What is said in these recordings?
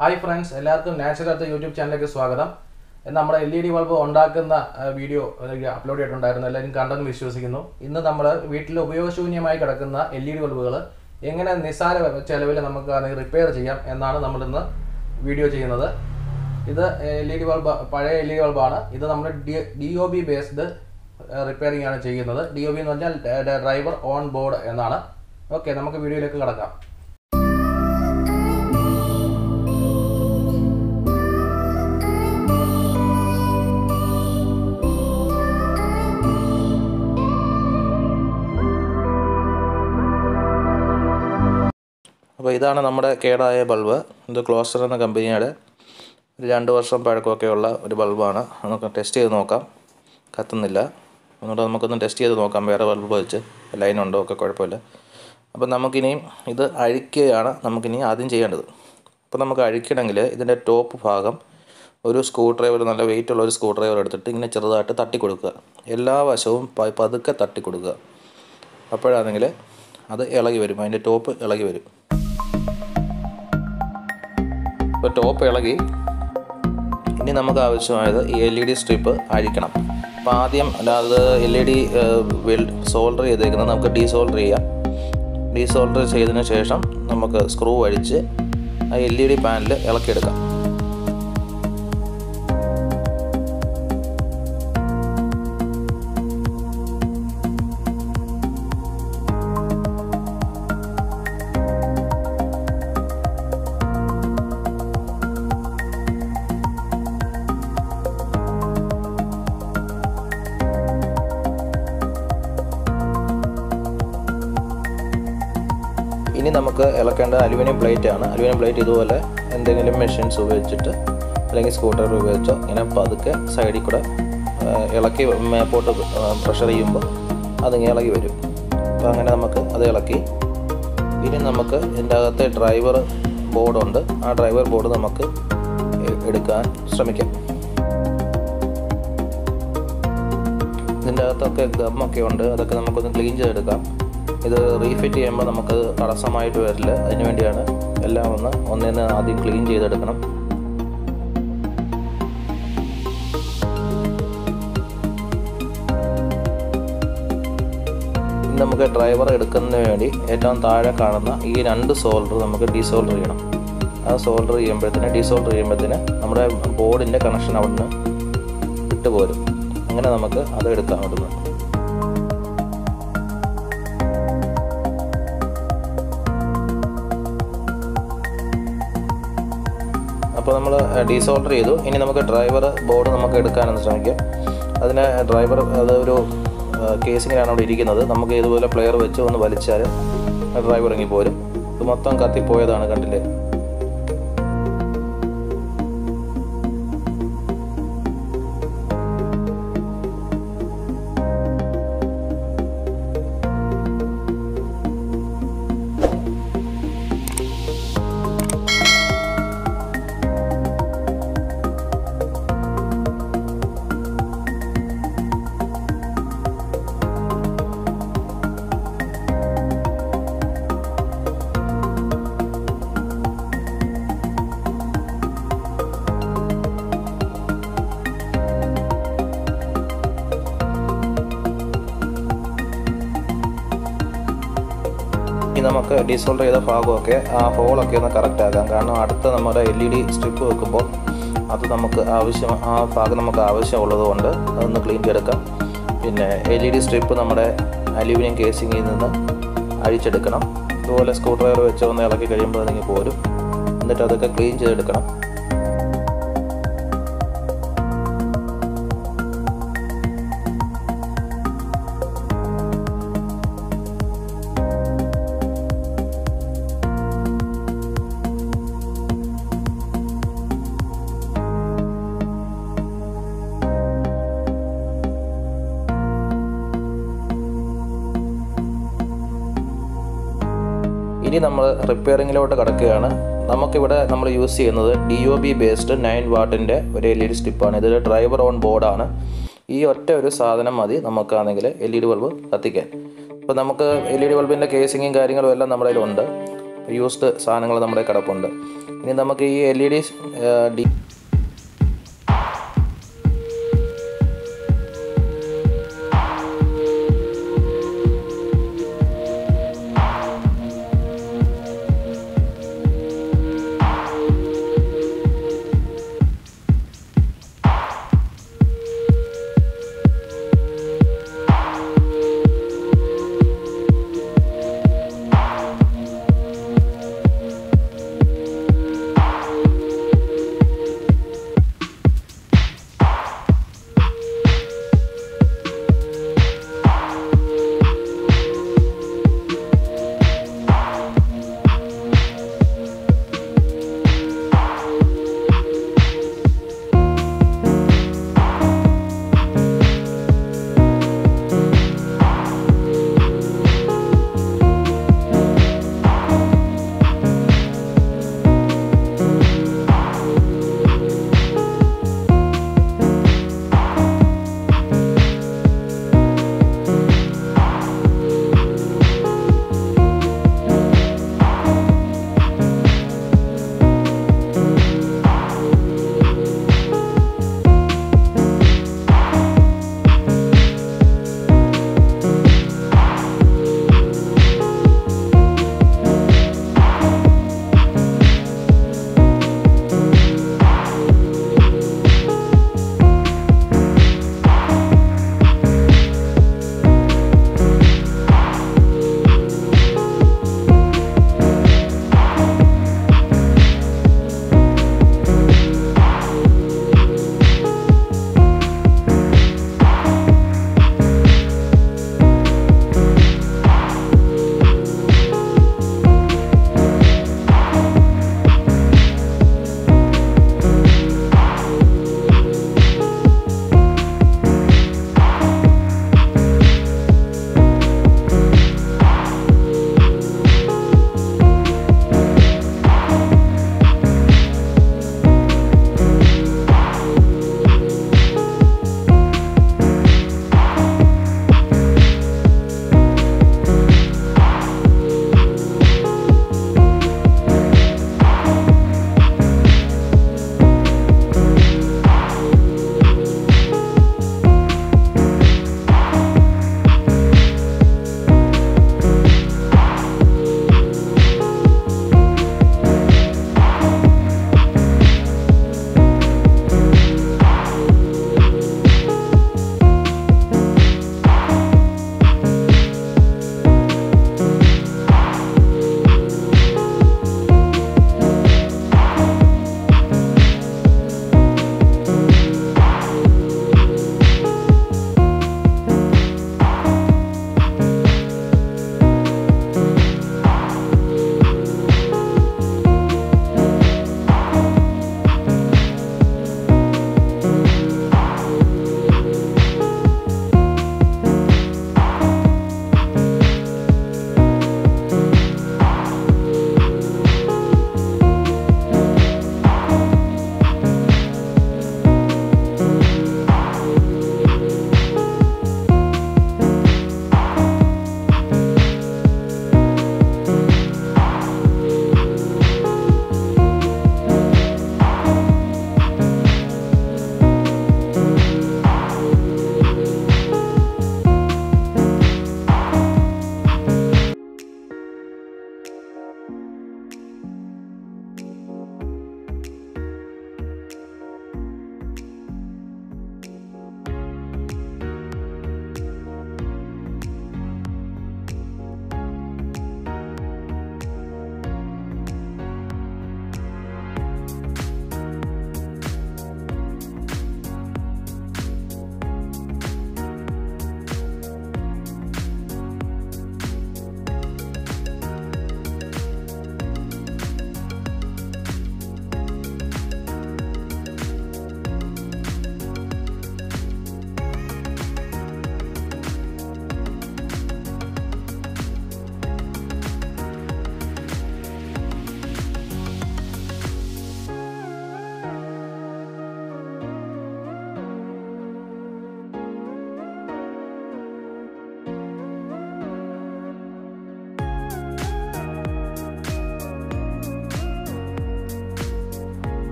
hi friends എല്ലാവർക്കും Natural Earth YouTube ചാനലിലേക്ക് സ്വാഗതം ഇന്ന് നമ്മുടെ എൽ ഇ ഡി ബൾബ് ഉണ്ടാക്കുന്ന ആ, വീഡിയോ അപ്ലോഡ് ചെയ്തിട്ടുണ്ടായിരുന്നു എല്ലാവരും കണ്ടെന്ന് വിശ്വസിക്കുന്നു ഇന്ന് നമ്മൾ വീട്ടിൽ ഉപയോഗശൂന്യമായി കിടക്കുന്ന എൽ ഇ ഡി ബൾബുകൾ എങ്ങനെ നിസ്സാര ചെലവിൽ നമുക്ക് റിപ്പയർ ചെയ്യാം എന്നാണ് നമ്മളിന്ന് വീഡിയോ ചെയ്യുന്നത് ഇത് എൽ ഇ ഡി ബൾബ് പഴയ എൽ ഇ ഡി ബൾബാണ് ഇത് നമ്മൾ D D O B based repairing ആണ് ചെയ്യുന്നത് ഡി ഒ ബി എന്ന് പറഞ്ഞാൽ ഡ്രൈവർ ഓൺ ബോർഡ് എന്നാണ് ഓക്കെ നമുക്ക് വീഡിയോയിലേക്ക് കിടക്കാം അപ്പോൾ ഇതാണ് നമ്മുടെ കേടായ ബൾബ് ഇത് ക്ലോസ്റ്റർ എന്ന കമ്പനിയുടെ ഒരു രണ്ട് വർഷം പഴക്കമൊക്കെയുള്ള ഒരു ബൾബാണ് നമുക്ക് ടെസ്റ്റ് ചെയ്ത് നോക്കാം കത്തുന്നില്ല ഒന്നുകൂടെ നമുക്കൊന്ന് ടെസ്റ്റ് ചെയ്ത് നോക്കാം വേറെ ബൾബ് വെച്ച് ലൈൻ ഉണ്ടോ ഒക്കെ കുഴപ്പമില്ല അപ്പോൾ നമുക്കിനിയും ഇത് അഴിക്കുകയാണ് നമുക്കിനി ആദ്യം ചെയ്യേണ്ടത് അപ്പോൾ നമുക്ക് അഴിക്കണമെങ്കിൽ ഇതിൻ്റെ ടോപ്പ് ഭാഗം ഒരു സ്ക്രൂ ഡ്രൈവർ നല്ല വെയിറ്റ് ഉള്ള ഒരു സ്ക്രൂ ഡ്രൈവർ എടുത്തിട്ട് ഇങ്ങനെ ചെറുതായിട്ട് തട്ടി കൊടുക്കുക എല്ലാ വശവും പ- പതുക്കെ തട്ടി കൊടുക്കുക അപ്പോഴാണെങ്കിൽ അത് ഇളകി വരും അതിൻ്റെ ടോപ്പ് ഇളകി വരും ഇപ്പോൾ ടോപ്പ് ഇളകി ഇനി നമുക്ക് ആവശ്യമായത് ഈ എൽ ഇ ഡി സ്ട്രിപ്പ് അഴിക്കണം അപ്പോൾ ആദ്യം അല്ലാതെ L E D weld solder ചെയ്തേക്കുന്നത് നമുക്ക് ഡീസോൾഡർ ചെയ്യാം ഡീസോൾഡർ ചെയ്തതിന് ശേഷം നമുക്ക് സ്ക്രൂ അഴിച്ച് ആ എൽ ഇ ഡി പാനൽ ഇളക്കിയെടുക്കാം ഇനി നമുക്ക് ഇളക്കേണ്ട അലുമിനിയം പ്ലേറ്റ് ആണ് അലുമിനിയം പ്ലേറ്റ് ഇതുപോലെ എന്തെങ്കിലും മെഷീൻസ് ഉപയോഗിച്ചിട്ട് അല്ലെങ്കിൽ സ്കൂട്ടർ ഉപയോഗിച്ചോ ഇങ്ങനെ പതുക്കെ സൈഡിൽ കൂടെ ആ, ഇളക്കി മേപ്പോട്ട് പ്രഷർ ചെയ്യുമ്പോൾ അതിങ്ങനെ ഇളകി വരും അപ്പോൾ അങ്ങനെ നമുക്ക് അത് ഇളക്കി ഇനി നമുക്ക് ഇതിൻ്റെ അകത്തെ ഡ്രൈവർ ബോർഡുണ്ട് ആ ഡ്രൈവർ ബോർഡ് നമുക്ക് എ- എടുക്കാൻ ശ്രമിക്കാം ഇതിൻ്റെ അകത്തൊക്കെ ഗമ്മൊക്കെ ഉണ്ട് അതൊക്കെ നമുക്കൊന്ന് ക്ലീൻ ചെയ്തെടുക്കാം ഇത് റീഫിറ്റ് ചെയ്യുമ്പോൾ നമുക്കത് തടസ്സമായിട്ട് വരില്ല അതിന് വേണ്ടിയാണ് എല്ലാം ഒന്ന് ഒന്നിന്ന് ആദ്യം ക്ലീൻ ചെയ്തെടുക്കണം ഇനി നമുക്ക് ഡ്രൈവർ എടുക്കുന്നതിന് വേണ്ടി ഏറ്റവും താഴെ കാണുന്ന ഈ രണ്ട് സോൾഡർ നമുക്ക് ഡീസോൾഡർ ചെയ്യണം ആ സോൾഡർ ചെയ്യുമ്പോഴത്തേന് ഡീസോൾഡർ ചെയ്യുമ്പോഴത്തേന് നമ്മുടെ ബോർഡിൻ്റെ കണക്ഷൻ അവിടുന്ന് വിട്ടുപോരും അങ്ങനെ നമുക്ക് അത് എടുക്കാം അവിടുന്ന് അപ്പോൾ നമ്മൾ ഡീസോൾഡർ ചെയ്തു ഇനി നമുക്ക് ഡ്രൈവർ ബോർഡ് നമുക്ക് എടുക്കാനൊന്ന് ശ്രമിക്കാം അതിന് ഡ്രൈവർ അത് ഒരു കേസിങ്ങിലാണ് അവിടെ ഇരിക്കുന്നത് നമുക്ക് ഇതുപോലെ പ്ലെയർ വെച്ച് ഒന്ന് വലിച്ചാൽ ഡ്രൈവർ ഇറങ്ങി പോരും ഇത് മൊത്തം കത്തിപ്പോയതാണ് കണ്ടില്ലേ ഇനി നമുക്ക് ഡീസോൾഡർ ചെയ്ത ഭാഗമൊക്കെ ആ ഹോളൊക്കെ ഒന്ന് കറക്റ്റ് ആക്കാം കാരണം അടുത്ത നമ്മുടെ എൽ ഇ ഡി സ്ട്രിപ്പ് വെക്കുമ്പോൾ അത് നമുക്ക് ആവശ്യം ആ ഭാഗം നമുക്ക് ആവശ്യമുള്ളത് കൊണ്ട് അതൊന്ന് ക്ലീൻ ചെയ്തെടുക്കാം പിന്നെ എൽ ഇ ഡി സ്ട്രിപ്പ് നമ്മുടെ അലൂമിനിയം കേസിങ്ങിൽ നിന്ന് അഴിച്ചെടുക്കണം ഇതുപോലെ സ്ക്രൂ ഡ്രൈവർ വെച്ച് ഒന്ന് ഇളക്കി കഴിയുമ്പോൾ അതിങ്ങ് പോരും എന്നിട്ട് അതൊക്കെ ക്ലീൻ ചെയ്തെടുക്കണം ഇനി നമ്മൾ റിപ്പയറിങ്ങിലോട്ട് കിടക്കുകയാണ് നമുക്കിവിടെ നമ്മൾ യൂസ് ചെയ്യുന്നത് D O B based nine വാട്ടിൻ്റെ ഒരു എൽ ഇ ഡി സ്റ്റിപ്പാണ് ഇതിൽ ഡ്രൈവർ ഓൺ ബോർഡാണ് ഈ ഒറ്റ ഒരു സാധനം മതി നമുക്കാണെങ്കിൽ എൽ ഇ ഡി ബൾബ് കത്തിക്കാൻ ഇപ്പോൾ നമുക്ക് എൽ ഇ ഡി ബൾബിൻ്റെ കേസിങ്ങും കാര്യങ്ങളും എല്ലാം നമ്മുടെ കയ്യിലുണ്ട് യൂസ്ഡ് സാധനങ്ങൾ നമ്മുടെ കിടപ്പുണ്ട് ഇനി നമുക്ക് ഈ എൽ ഇ ഡി ഡി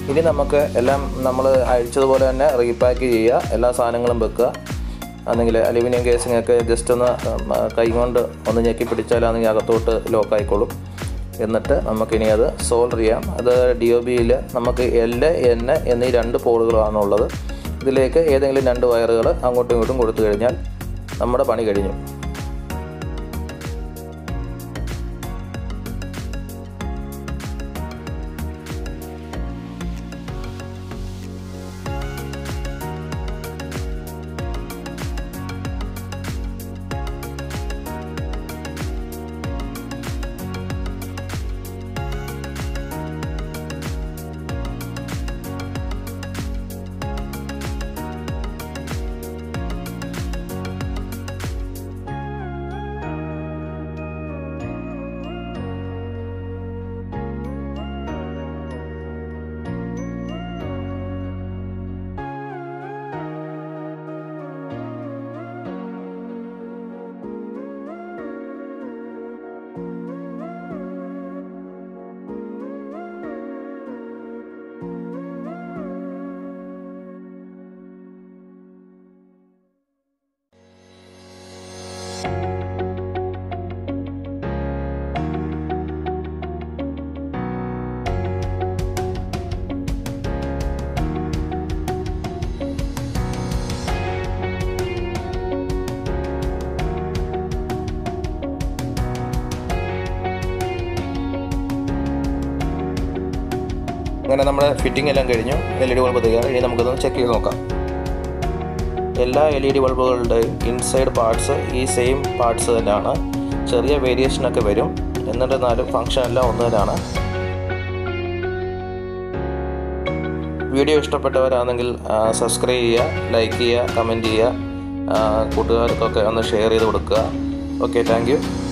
ഇനി നമുക്ക് എല്ലാം നമ്മൾ അഴിച്ചതുപോലെ തന്നെ റീപാക്ക് ചെയ്യുക എല്ലാ സാധനങ്ങളും വെക്കുക അല്ലെങ്കിൽ അലുമിനിയം കേസിംഗ് ഒക്കെ ജസ്റ്റ് ഒന്ന് കൈ കൊണ്ട് ഒന്ന് ഞെക്കി പിടിച്ചാലാണെങ്കിൽ അകത്തോട്ട് ലോക്ക് ആയിക്കോളും എന്നിട്ട് നമുക്കിനി അത് സോൾഡർ ചെയ്യാം അത് ഡി ഒ ബിയിൽ നമുക്ക് എൽ എൻ എന്നീ രണ്ട് പോളുകളാണുള്ളത് ഇതിലേക്ക് ഏതെങ്കിലും രണ്ട് വയറുകൾ അങ്ങോട്ടും ഇങ്ങോട്ടും കൊടുത്തു കഴിഞ്ഞാൽ നമ്മുടെ പണി കഴിഞ്ഞു അങ്ങനെ നമ്മുടെ ഫിറ്റിംഗ് എല്ലാം കഴിഞ്ഞു എൽ ഇ ഡി ബൾബ് തയ്യാറ് ഇനി നമുക്കൊന്ന് ചെക്ക് ചെയ്ത് നോക്കാം എല്ലാ എൽ ഇ ഡി ബൾബുകളുടെയും ഇൻസൈഡ് പാർട്സ് ഈ സെയിം പാർട്സ് തന്നെയാണ് ചെറിയ വേരിയേഷനൊക്കെ വരും എന്നിരുന്നാലും ഫങ്ഷൻ എല്ലാം ഒന്ന് തന്നെയാണ് വീഡിയോ ഇഷ്ടപ്പെട്ടവരാണെങ്കിൽ സബ്സ്ക്രൈബ് ചെയ്യുക ലൈക്ക് ചെയ്യുക കമൻറ്റ് ചെയ്യുക കൂട്ടുകാർക്കൊക്കെ ഒന്ന് ഷെയർ ചെയ്ത് കൊടുക്കുക ഓക്കെ താങ്ക്